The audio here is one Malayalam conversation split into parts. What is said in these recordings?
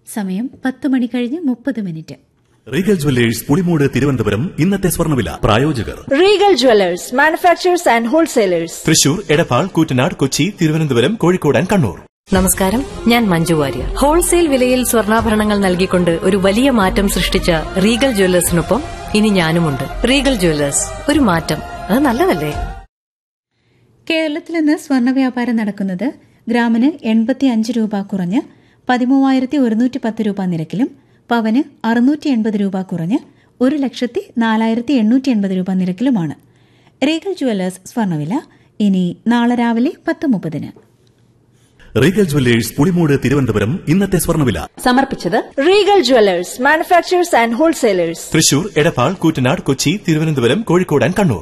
സമയം പത്ത് മണി കഴിഞ്ഞ് മുപ്പത് minute Regal Jewellers Pulimoodu Thiruvananthapuram ഇന്നത്തെ സ്വർണ്ണവില പ്രായോജകർ Regal Jewelers, manufacturers and wholesalers. Thrissur Edappal Koottanad Kochi Thiruvananthapuram Kozhikode and Kannur നമസ്കാരം ഞാൻ മഞ്ജു വാര്യർ ഹോൾസെയിൽ വിലയിൽ സ്വർണ്ണാഭരണങ്ങൾ നൽകിക്കൊണ്ട് ഒരു വലിയ മാറ്റം സൃഷ്ടിച്ച റീഗൽ ജ്വല്ലേഴ്സിനൊപ്പം ഇനി ഞാനുമുണ്ട് റീഗൽ ജ്വല്ലേഴ്സ് ഒരു മാറ്റം അത് നല്ലതല്ലേ കേരളത്തിൽ ഇന്ന് സ്വർണ്ണ വ്യാപാരം നടക്കുന്നത് ഗ്രാമിന് എൺപത്തി അഞ്ച് രൂപ കുറഞ്ഞ് പതിമൂവായിരത്തി ഒരുന്നൂറ്റി പത്ത് രൂപ നിരക്കിലും പവന് അറുന്നൂറ്റി എൺപത് രൂപ കുറഞ്ഞ് ഒരു ലക്ഷത്തി നാലായിരത്തി എണ്ണൂറ്റി എൺപത് രൂപ നിരക്കിലുമാണ് റീഗൽ ജുവല്ലേഴ്സ് സ്വർണ്ണവില ഇനി നാളെ രാവിലെ പത്ത് മുപ്പതിന് റീഗൽ ജ്വല്ലേഴ്സ് പുളിമൂട് തിരുവനന്തപുരം ഇന്നത്തെ സ്വർണ്ണവില സമർപ്പിച്ചത് Regal Jewelers, manufacturers and wholesalers. Thrissur Edappal Koottanad Kochi Thiruvananthapuram Kozhikode and Kannur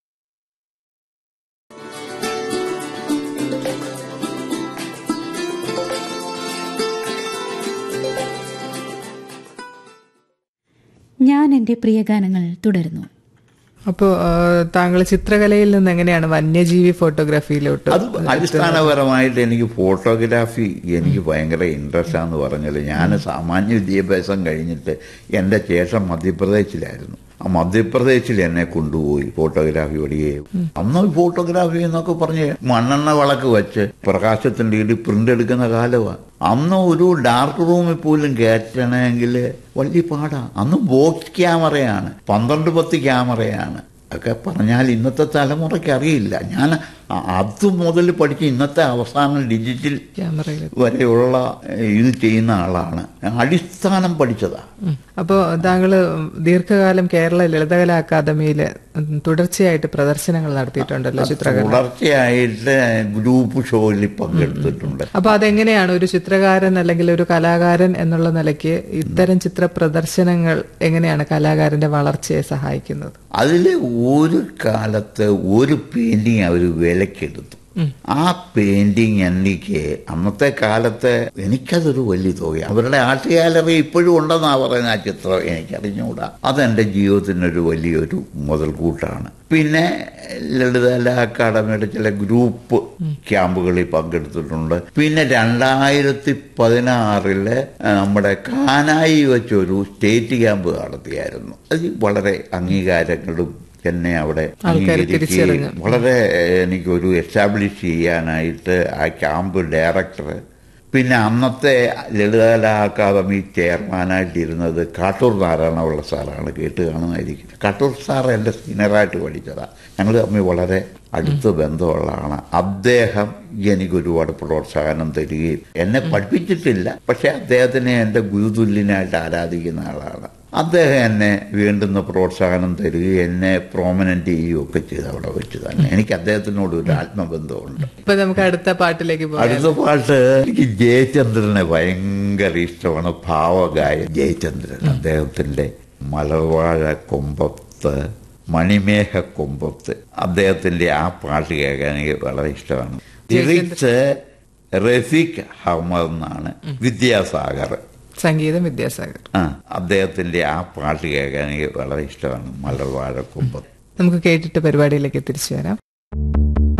ഞാൻ എൻ്റെ പ്രിയഗാനങ്ങൾ തുടരുന്നു അപ്പോൾ താങ്കൾ ചിത്രകലയിൽ നിന്ന് എങ്ങനെയാണ് വന്യജീവി ഫോട്ടോഗ്രാഫിയിലോട്ട് അത് അടിസ്ഥാനപരമായിട്ട് എനിക്ക് ഫോട്ടോഗ്രാഫി എനിക്ക് ഭയങ്കര ഇൻട്രസ്റ്റ് ആണെന്ന് പറഞ്ഞാൽ ഞാൻ സാമാന്യ വിദ്യാഭ്യാസം കഴിഞ്ഞിട്ട് എൻ്റെ ശേഷം മധ്യപ്രദേശിലായിരുന്നു ആ മധ്യപ്രദേശിൽ എന്നെ കൊണ്ടുപോയി ഫോട്ടോഗ്രാഫി പഠിക്കുകയും അന്ന് ഫോട്ടോഗ്രാഫി എന്നൊക്കെ പറഞ്ഞ് മണ്ണെണ്ണ വിളക്ക് വെച്ച് പ്രകാശത്തിന്റെ ഇടി പ്രിന്റ് എടുക്കുന്ന കാലമാണ് അന്ന് ഒരു ഡാർക്ക് റൂമിൽ പോലും കയറ്റണമെങ്കിൽ വലിയ പാടാ അന്ന് ബോക്സ് ക്യാമറയാണ് പന്ത്രണ്ട് പത്ത് ക്യാമറയാണ് ഒക്കെ പറഞ്ഞാൽ ഇന്നത്തെ തലമുറയ്ക്ക് അറിയില്ല ഞാൻ അ- അത് മുതൽ പഠിച്ച് ഇന്നത്തെ അവസാനം ഡിജിറ്റൽ ക്യാമറയിൽ വരെയുള്ള ഏഹ്, ഇത് ചെയ്യുന്ന ആളാണ് അടിസ്ഥാനം പഠിച്ചതാ അപ്പോൾ താങ്കൾ ദീർഘകാലം കേരള ലളിതകലാ അക്കാദമിയിൽ തുടർച്ചയായിട്ട് പ്രദർശനങ്ങൾ നടത്തിയിട്ടുണ്ടല്ലോ ചിത്രകല തുടർച്ചയായിട്ട് ഗ്രൂപ്പ് ഷോയിൽ പങ്കെടുത്തിട്ടുണ്ട് അപ്പൊ അതെങ്ങനെയാണ് ഒരു ചിത്രകാരൻ അല്ലെങ്കിൽ ഒരു കലാകാരൻ എന്നുള്ള നിലയ്ക്ക് ഇത്തരം ചിത്ര പ്രദർശനങ്ങൾ എങ്ങനെയാണ് കലാകാരന്റെ വളർച്ചയെ സഹായിക്കുന്നത് അതിൽ ഒരു കാലത്ത് ഒരു പെയിന്റിങ് അവർ വിലക്കെടുത്തു ആ പെയിന്റിങ് എനിക്ക് അന്നത്തെ കാലത്ത് എനിക്കതൊരു വലിയ തുകയാണ് അവരുടെ ആർട്ട് ഗാലറി ഇപ്പോഴും ഉണ്ടെന്നാ പറയുന്ന ആ ചിത്രം എനിക്കറിഞ്ഞുകൂടാ അതെന്റെ ജീവിതത്തിനൊരു വലിയൊരു മുതൽക്കൂട്ടാണ് പിന്നെ ലളിതകലാ അക്കാദമിയുടെ ചില ഗ്രൂപ്പ് ക്യാമ്പുകളിൽ പങ്കെടുത്തിട്ടുണ്ട് പിന്നെ രണ്ടായിരത്തി പതിനാറില് നമ്മുടെ കാനായി വെച്ചൊരു സ്റ്റേറ്റ് ക്യാമ്പ് നടത്തിയായിരുന്നു അത് വളരെ അംഗീകാരങ്ങളും എന്നെ അവിടെ ആൾക്കാര് അംഗീകരിക്കുകയും തിരിച്ചറിഞ്ഞു. വളരെ ഏഹ്, എനിക്കൊരു എസ്റ്റാബ്ലിഷ് ചെയ്യാനായിട്ട് ആ ക്യാമ്പ് ഡയറക്ടർ പിന്നെ അന്നത്തെ ലളിതകലാ അക്കാദമി ചെയർമാനായിട്ടിരുന്നത് കാട്ടൂർ നാരായണപിള്ള സാറാണ് കേട്ട് കാണുമായിരിക്കും കാട്ടൂർ സാർ എൻ്റെ സീനിയറായിട്ട് പഠിച്ചതാണ് ഞങ്ങൾ തമ്മിൽ വളരെ അടുത്ത ബന്ധമുള്ളതാണ് അദ്ദേഹം എനിക്ക് ഒരുപാട് പ്രോത്സാഹനം തരികയും എന്നെ പഠിപ്പിച്ചിട്ടില്ല പക്ഷെ അദ്ദേഹത്തിനെ എൻ്റെ ഗുരുതുല്യനായിട്ട് ആരാധിക്കുന്ന ആളാണ് അദ്ദേഹം എന്നെ വേണ്ടുന്ന പ്രോത്സാഹനം തരികയും എന്നെ പ്രോമിനന്റ് ചെയ്യുകയും ഒക്കെ ചെയ്ത് അവിടെ വെച്ച് തന്നെ എനിക്ക് അദ്ദേഹത്തിനോട് ഒരു ആത്മബന്ധമുണ്ട് ഇപ്പൊ നമുക്ക് അടുത്ത പാട്ടിലേക്ക് പോകാം അടുത്ത പാട്ട് എനിക്ക് ജയചന്ദ്രനെ ഭയങ്കര ഇഷ്ടമാണ് ഭാവഗായ ജയചന്ദ്രൻ അദ്ദേഹത്തിന്റെ മലർവാഴ കൊമ്പത്ത് മണിമേഘ കൊമ്പത്ത് അദ്ദേഹത്തിന്റെ ആ പാട്ട് കേൾക്കാൻ എനിക്ക് വളരെ ഇഷ്ടമാണ് ലിറിക്സ് റഫീഖ് അഹമ്മദ് എന്നാണ് വിദ്യാസാഗർ സംഗീതം വിദ്യാസാഗർ ആ അദ്ദേഹത്തിന്റെ ആ പാട്ട് കേൾക്കാൻ എനിക്ക് വളരെ ഇഷ്ടമാണ് മലർവാഴ കൊമ്പത്ത് നമുക്ക് കേട്ടിട്ട് പരിപാടിയിലേക്ക് തിരിച്ചു വരാം